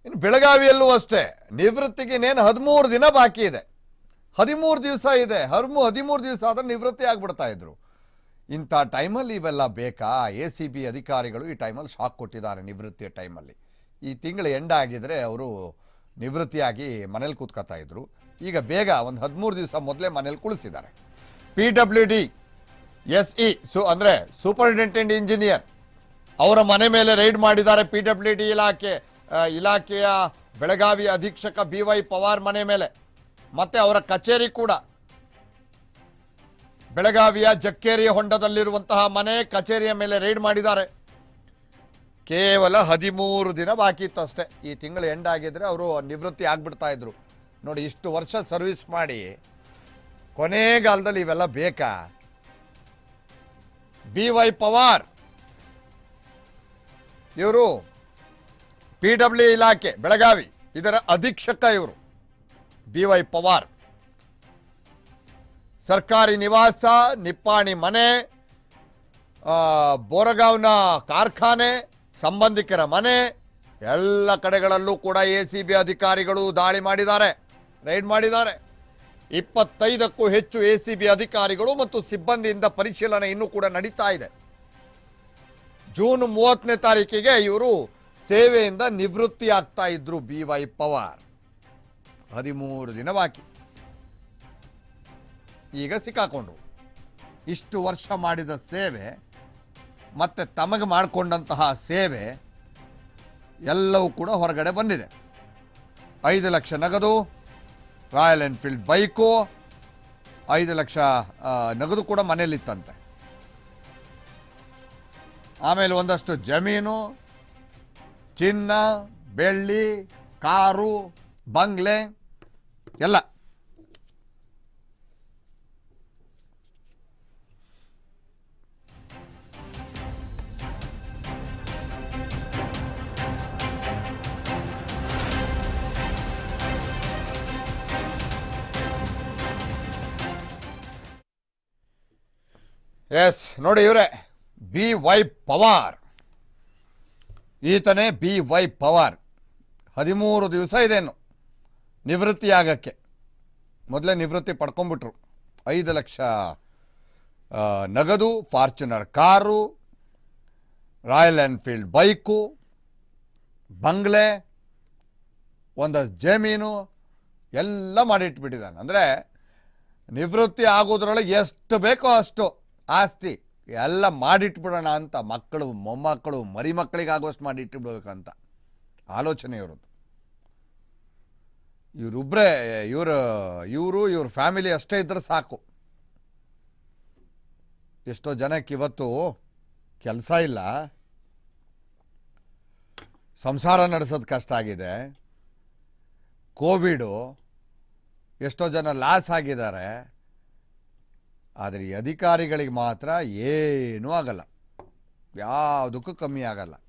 ಇನ್ನು ಬೆಳಗಾವಿಯಲ್ಲೂ ಅಷ್ಟೇ ನಿವೃತ್ತಿಗೆ ಇನ್ನೇನು ಹದಿಮೂರು ದಿನ ಬಾಕಿ ಇದೆ ಹದಿಮೂರು ದಿವಸ ಇದೆ ಹರ್ಮು ಹದಿಮೂರು ದಿವಸ ಆದ್ರೆ ನಿವೃತ್ತಿ ಆಗ್ಬಿಡ್ತಾ ಇದ್ರು ಇಂಥ ಟೈಮಲ್ಲಿ ಇವೆಲ್ಲ ಬೇಕಾ ಎ ಸಿ ಬಿ ಅಧಿಕಾರಿಗಳು ಈ ಟೈಮಲ್ಲಿ ಶಾಕ್ ಕೊಟ್ಟಿದ್ದಾರೆ ನಿವೃತ್ತಿಯ ಟೈಮಲ್ಲಿ ಈ ತಿಂಗಳು ಎಂಡ್ ಆಗಿದ್ರೆ ಅವರು ನಿವೃತ್ತಿಯಾಗಿ ಮನೇಲಿ ಕೂತ್ಕೊತಾ ಇದ್ರು ಈಗ ಬೇಗ ಒಂದು ಹದಿಮೂರು ದಿವಸ ಮೊದಲೇ ಮನೇಲಿ ಕುಳಿಸಿದ್ದಾರೆ P W D S E ಸು ಅಂದರೆ ಸೂಪರಿಂಟೆಂಡೆಂಟ್ ಇಂಜಿನಿಯರ್ ಅವರ ಮನೆ ಮೇಲೆ ರೈಡ್ ಮಾಡಿದ್ದಾರೆ ಪಿ ಡಬ್ಲ್ಯೂ ಡಿ ಇಲಾಖೆ ಆ, ಇಲಾಖೆಯ ಬೆಳಗಾವಿ ಅಧೀಕ್ಷಕ ಬಿ ವೈ ಪವಾರ್ ಮನೆ ಮೇಲೆ ಮತ್ತೆ ಅವರ ಕಚೇರಿ ಕೂಡ ಬೆಳಗಾವಿಯ ಜಕ್ಕೇರಿಯ ಹೊಂಡದಲ್ಲಿರುವಂತಹ ಮನೆ ಕಚೇರಿಯ ಮೇಲೆ ರೈಡ್ ಮಾಡಿದ್ದಾರೆ ಕೇವಲ ಹದಿಮೂರು ದಿನ ಬಾಕಿ ಇತ್ತು ಅಷ್ಟೇ ಈ ತಿಂಗಳು ಎಂಡ್ ಆಗಿದ್ರೆ ಅವರು ನಿವೃತ್ತಿ ಆಗ್ಬಿಡ್ತಾ ಇದ್ರು ನೋಡಿ ಇಷ್ಟು ವರ್ಷ ಸರ್ವಿಸ್ ಮಾಡಿ ಕೊನೆಗಾಲದಲ್ಲಿ ಇವೆಲ್ಲ ಬೇಕಾ ಬಿ ವೈ ಪವಾರ್ ಇವರು ಪಿ ಡಬ್ಲ್ಯೂ ಇಲಾಖೆ ಬೆಳಗಾವಿ ಇದರ ಅಧೀಕ್ಷಕ ಇವರು ಬಿ ವೈ ಪವಾರ್ ಸರ್ಕಾರಿ ನಿವಾಸ ನಿಪ್ಪಾಣಿ ಮನೆ ಆ, ಬೋರಗಾಂವ್ನ ಕಾರ್ಖಾನೆ ಸಂಬಂಧಿಕರ ಮನೆ ಎಲ್ಲ ಕಡೆಗಳಲ್ಲೂ ಕೂಡ ಎ ಸಿ ಬಿ ಅಧಿಕಾರಿಗಳು ದಾಳಿ ಮಾಡಿದ್ದಾರೆ ರೈಡ್ ಮಾಡಿದ್ದಾರೆ ಇಪ್ಪತ್ತೈದಕ್ಕೂ ಹೆಚ್ಚು ಎ ಸಿ ಬಿ ಅಧಿಕಾರಿಗಳು ಮತ್ತು ಸಿಬ್ಬಂದಿಯಿಂದ ಪರಿಶೀಲನೆ ಇನ್ನೂ ಕೂಡ ನಡೀತಾ ಇದೆ ಜೂನ್ ಮೂವತ್ತನೇ ತಾರೀಕಿಗೆ ಇವರು ಸೇವೆಯಿಂದ ನಿವೃತ್ತಿ ಆಗ್ತಾ ಇದ್ರು ಬಿ ವೈ ಪವಾರ್ ಹದಿಮೂರು ದಿನ ಬಾಕಿ ಈಗ ಸಿಕ್ಕಾಕೊಂಡ್ರು ಇಷ್ಟು ವರ್ಷ ಮಾಡಿದ ಸೇವೆ ಮತ್ತೆ ತಮಗೆ ಮಾಡಿಕೊಂಡಂತಹ ಸೇವೆ ಎಲ್ಲವೂ ಕೂಡ ಹೊರಗಡೆ ಬಂದಿದೆ ಐದು ಲಕ್ಷ ನಗದು ರಾಯಲ್ ಎನ್ಫೀಲ್ಡ್ ಬೈಕು ಐದು ಲಕ್ಷ ಆ, ನಗದು ಕೂಡ ಮನೇಲಿತ್ತಂತೆ ಆಮೇಲೆ ಒಂದಷ್ಟು ಜಮೀನು ಚಿನ್ನ ಬೆಳ್ಳಿ ಕಾರು ಬಂಗ್ಲೆ ಎಲ್ಲ ಎಸ್ ನೋಡಿ ಇವರೇ ಬಿ ವೈ ಪವಾರ್ ಈತನೇ ಬಿ ವೈ ಪವಾರ್ ಹದಿಮೂರು ದಿವಸ ಇದೇನು ನಿವೃತ್ತಿ ಆಗಕ್ಕೆ ಮೊದಲೇ ನಿವೃತ್ತಿ ಪಡ್ಕೊಂಡ್ಬಿಟ್ರು ಐದು ಲಕ್ಷ ಆ, ನಗದು Fortuner car Royal Enfield bike ಬಂಗ್ಲೆ ಒಂದಷ್ಟು ಜಮೀನು ಎಲ್ಲ ಮಾಡಿಟ್ಬಿಟ್ಟಿದ್ದಾನೆ ಅಂದರೆ ನಿವೃತ್ತಿ ಆಗೋದ್ರೊಳಗೆ ಎಷ್ಟು ಬೇಕೋ ಅಷ್ಟು ಆಸ್ತಿ ಎಲ್ಲ ಮಾಡಿಟ್ಬಿಡೋಣ ಅಂತ ಮಕ್ಕಳು ಮೊಮ್ಮಕ್ಕಳು ಮರಿ ಮಕ್ಕಳಿಗೆ ಆಗೋಷ್ಟು ಮಾಡಿ ಇಟ್ಬಿಡ್ಬೇಕಂತ ಆಲೋಚನೆ ಇರೋದು ಇವರೊಬ್ಬರೇ ಇವರು ಇವರು ಇವ್ರ ಫ್ಯಾಮಿಲಿ ಅಷ್ಟೇ ಇದ್ರೆ ಸಾಕು ಎಷ್ಟೋ ಜನಕ್ಕೆ ಇವತ್ತು ಕೆಲಸ ಇಲ್ಲ ಸಂಸಾರ ನಡೆಸೋದು ಕಷ್ಟ ಆಗಿದೆ ಕೋವಿಡು ಎಷ್ಟೋ ಜನ ಲಾಸ್ ಆಗಿದ್ದಾರೆ ಆದರೆ ಈ ಅಧಿಕಾರಿಗಳಿಗೆ ಮಾತ್ರ ಏನೂ ಆಗಲ್ಲ ಯಾವುದಕ್ಕೂ ಕಮ್ಮಿ ಆಗಲ್ಲ